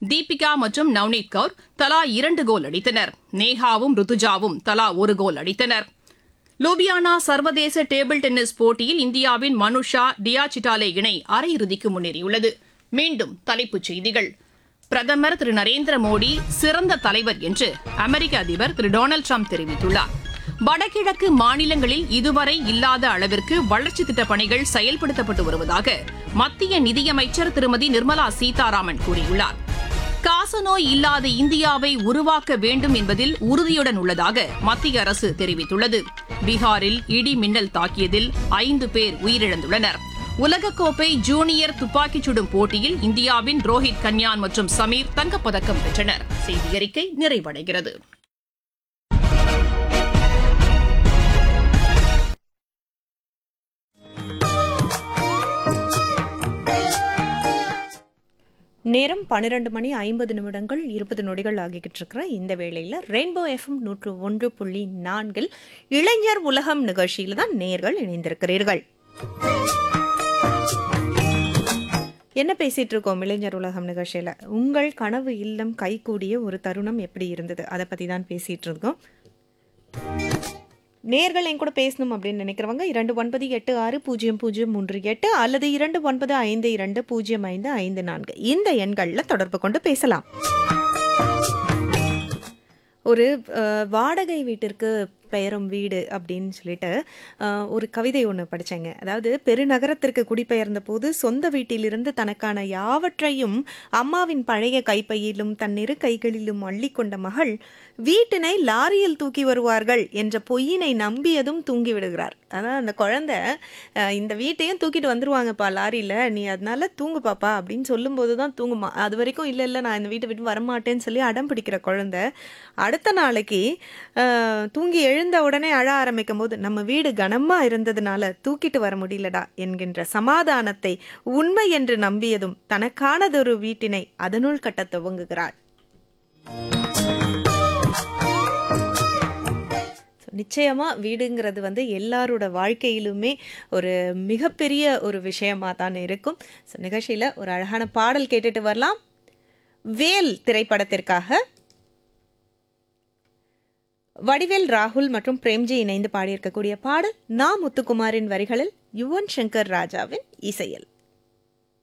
தீபிகா மற்றும் நவ்னீத் கவுர் தலா இரண்டு கோல் அடித்தனர் நேஹாவும் ருத்துஜாவும் தலா ஒரு கோல் அடித்தனர் லூபியானா சர்வதேச டேபிள் டென்னிஸ் போட்டியில் இந்தியாவின் மனுஷா டியா சிட்டாலே இணை அரையிறுதிக்கு முன்னேறியுள்ளது மீண்டும் தலைப்புச் செய்திகள் பிரதமர் திரு நரேந்திர மோடி சிறந்த தலைவர் என்று அமெரிக்க அதிபர் திரு டொனால்டு ட்ரம்ப் தெரிவித்துள்ளார் வடகிழக்கு மாநிலங்களில் இதுவரை இல்லாத அளவிற்கு வளர்ச்சி திட்டப் பணிகள் செயல்படுத்தப்பட்டு வருவதாக மத்திய நிதியமைச்சர் திருமதி நிர்மலா சீதாராமன் கூறியுள்ளார் காசநோய் இல்லாத இந்தியாவை உருவாக்க வேண்டும் என்பதில் உறுதியுடன் உள்ளதாக மத்திய அரசு தெரிவித்துள்ளது பீகாரில் இடி மின்னல் தாக்கியதில் ஐந்து பேர் உயிரிழந்துள்ளனர் உலகக்கோப்பை ஜூனியர் துப்பாக்கிச் சுடும் போட்டியில் இந்தியாவின் ரோஹித் கன்யான் மற்றும் சமீர் தங்கப்பதக்கம் பெற்றனர் செய்தியறிக்கை நிறைவடைகிறது நேரம் பன்னிரண்டு மணி ஐம்பது நிமிடங்கள் இருபது நொடிகள் ஆகிக்கிட்டு இருக்கிற இந்த வேளையில் ரெயின்போ எஃப்எம் நூற்று ஒன்று புள்ளி நான்கில் இளைஞர் உலகம் நிகழ்ச்சியில் தான் நேர்கள் இணைந்திருக்கிறீர்கள் என்ன பேசிட்டு இருக்கோம் இளைஞர் உலகம் நிகழ்ச்சியில் உங்கள் கனவு இல்லம் கைகூடிய ஒரு தருணம் எப்படி இருந்தது அதை பற்றி தான் பேசிட்டு இருக்கோம் நேர்கள் என் கூட பேசணும் அப்படின்னு நினைக்கிறவங்க இரண்டு ஒன்பது எட்டு ஆறு பூஜ்ஜியம் பூஜ்ஜியம் மூன்று எட்டு அல்லது இரண்டு ஒன்பது ஐந்து இரண்டு பூஜ்ஜியம் ஐந்து ஐந்து நான்கு இந்த எண்களில் தொடர்பு கொண்டு பேசலாம் ஒரு அஹ், வாடகை வீட்டிற்கு பெயரும் வீடு அப்படின்னு சொல்லிட்டு அஹ், ஒரு கவிதை ஒன்று படித்தேங்க அதாவது பெருநகரத்திற்கு குடிபெயர்ந்த போது சொந்த வீட்டிலிருந்து தனக்கான யாவற்றையும் அம்மாவின் பழைய கைப்பையிலும் தன் இரு கைகளிலும் அள்ளிக்கொண்ட மகள் வீட்டினை லாரியில் தூக்கி வருவார்கள் என்ற பொய்யினை நம்பியதும் தூங்கி விடுகிறார் அதான் அந்த குழந்தை அஹ், இந்த வீட்டையும் தூக்கிட்டு வந்துருவாங்கப்பா லாரியில் நீ அதனால தூங்கு பாப்பா அப்படின்னு சொல்லும்போது தான் தூங்குமா அது வரைக்கும் இல்லை இல்லை நான் இந்த வீட்டை விட்டு வரமாட்டேன்னு சொல்லி அடம் பிடிக்கிற குழந்தை அடுத்த நாளைக்கு அஹ், தூங்கி எழுந்த உடனே அழ ஆரம்பிக்கும் போது நம்ம வீடு கனமா இருந்ததுனால தூக்கிட்டு வர முடியலடா என்கின்ற சமாதானத்தை உண்மை என்று நம்பியதும் தனக்கானதொரு வீட்டினை அதனுள் கட்டத் துவங்குகிறாள் So, நிச்சயமா வீடுங்கிறது வந்து எல்லாரோட வாழ்க்கையிலுமே ஒரு மிகப்பெரிய ஒரு விஷயமா தான் இருக்கும் ஸோ நிகழ்ச்சியில் ஒரு அழகான பாடல் கேட்டுட்டு வரலாம் வேல் திரைப்படத்திற்காக வடிவேல் ராகுல் மற்றும் பிரேம்ஜி இணைந்து பாடியிருக்கக்கூடிய பாடல் நா முத்துக்குமாரின் வரிகளில் யுவன் சங்கர் ராஜாவின் இசையில்